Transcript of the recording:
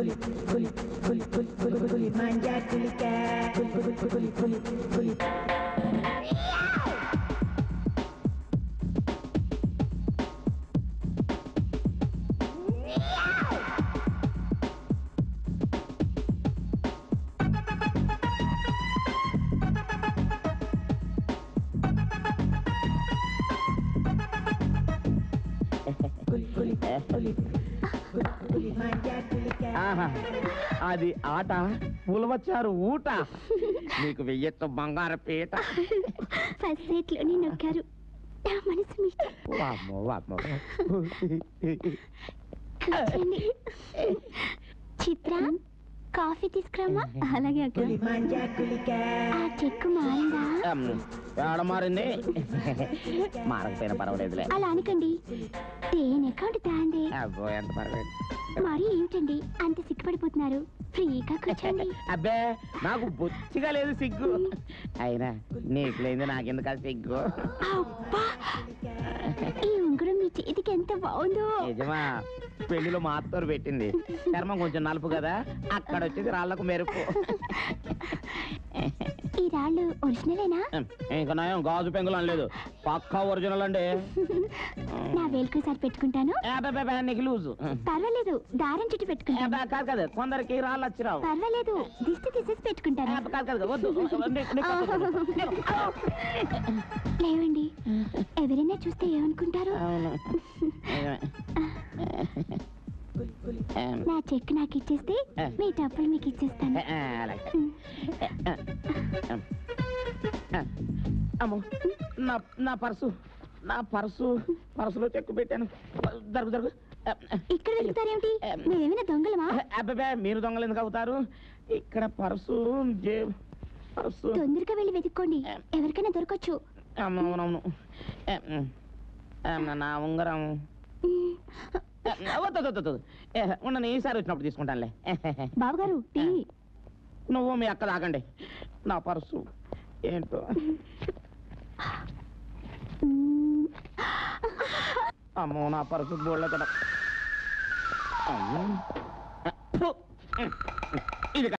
ఆహా, అది ఆట పులవచ్చారు ఊట నీకు వెయ్యొచ్చు బంగారు పీట ఫస్ట్ సీట్ లోనే నొక్కారు నా మనసు మీద వామ్మో, వామ్మో. కూర్చోండి చిత్ర కాఫీ తీసుకురామా అలాగే అక్క ఆ చెక్కు మారిందా అమ్, ఏడ మారింది మారకపోయినా పర్వాలేదులే అలా అనకండి దేని అకౌంట్ తాంది అబ్బో ఎంత పర్వాలేదు మరి ఏమిటండి అంత సిగ్గుపడిపోతున్నారు ఫ్రీగా కూర్చోండి అబ్బే నాకు బొచ్చిగా లేదు సిగ్గు అయినా నీకు లేదు నాకెందుకు ఆ సిగ్గు అబ్బా ఈ ఉంగరం మీ చేతికి ఎంత బాగుందో నిజమా పెళ్లిలో మా అత్తోరు పెట్టింది చర్మం కొంచెం నలుపు కదా అక్కడ వచ్చేది రాళ్లకు మెరుపు ఈ రాళ్ళు ఒరిజినలేనా ఇంకా నయం గాజు పెంగులు అనలేదు పక్కా ఒరిజినల్ అండి నా వేలుకు సారి పెట్టుకుంటాను ఏ, అబ్బే, అబ్బే, అబ్బే, నీకు లూజు పర్వాలేదు దారం చుట్టూ ఏ, పెట్టుకుంటాను అబ్బే, కాదు కాదు కొందరికి రాళ్ళు వచ్చిరావు పర్వాలేదు దిష్టి తీసేసి ఏ, పెట్టుకుంటాను అబ్బే, కాదు కాదు వద్దు నీ- నీ పక్కన. లేవండి ఎవరైనా చూస్తే ఏమనుకుంటారు అవును నిజమే. ఏం, నా చెక్ నాకు ఇచ్చేస్తే మీ డబ్బులు మీకు ఇచ్చేస్తాను ఏ, ఏ, అలాగే ఏ, ఏ, ఏం. ఏ, అమ్మో నా నా పర్సు నా పర్సు పర్సులో చెక్కు పెట్టాను జరుగు జరుగు ఏ, ఏ. ఇక్కడ వెళ్తారేమిటి మేమేమైనా దొంగలమా అబ్బే మీరు దొంగలు ఎందుకు అవుతారు ఇక్కడ పర్సు జేబు పర్సు తొందరగా వెళ్ళి వెతుక్కోండి ఎవరికైనా దొరకచ్చు అవును, అవునవును ఏ, ఉమ్. ఏ, నా ఉంగరం ఏ, వద్దు, వద్దు, వద్దు. ఏ, ఉండను ఈసారి వచ్చినప్పుడు తీసుకుంటానులే బాబుగారు టీ నువ్వు మీ అక్క తాగండి నా పర్సు ఏంటో మ్మ్. అమ్మో నా పర్సు బోళ్ళ కదా అమ్మో. ఫు. ఇది